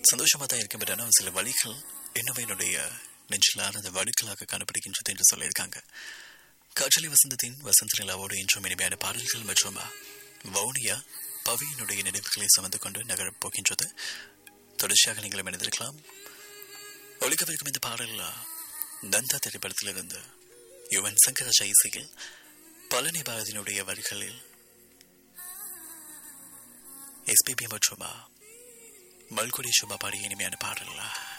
சந்தோஷமா தான் இருக்கும் பட் ஆனால் சில வழிகள் என்னவே என்னுடைய நெஞ்சில் ஆனந்த வடுக்களாக காணப்படுகின்றது என்று சொல்லியிருக்காங்க காற்றலி வசந்தத்தின் வசந்த நிலாவோடு இன்றும் இனிமையான பாடல்கள் மற்றும் வவுனியா பவியினுடைய நினைவுகளை சுமந்து கொண்டு நகரப் போகின்றது தொடர்ச்சியாக நீங்கள் மனிதிருக்கலாம் ஒழிக்கவிருக்கும் இந்த பாடல் நந்தா திரைப்படத்திலிருந்து யுவன் சங்கராஜ இசையில் பழனி பாரதியினுடைய வரிகளில் எஸ்பிபி மற்றும் மல்குடி சுபா பாடிய இனிமையான பாடல்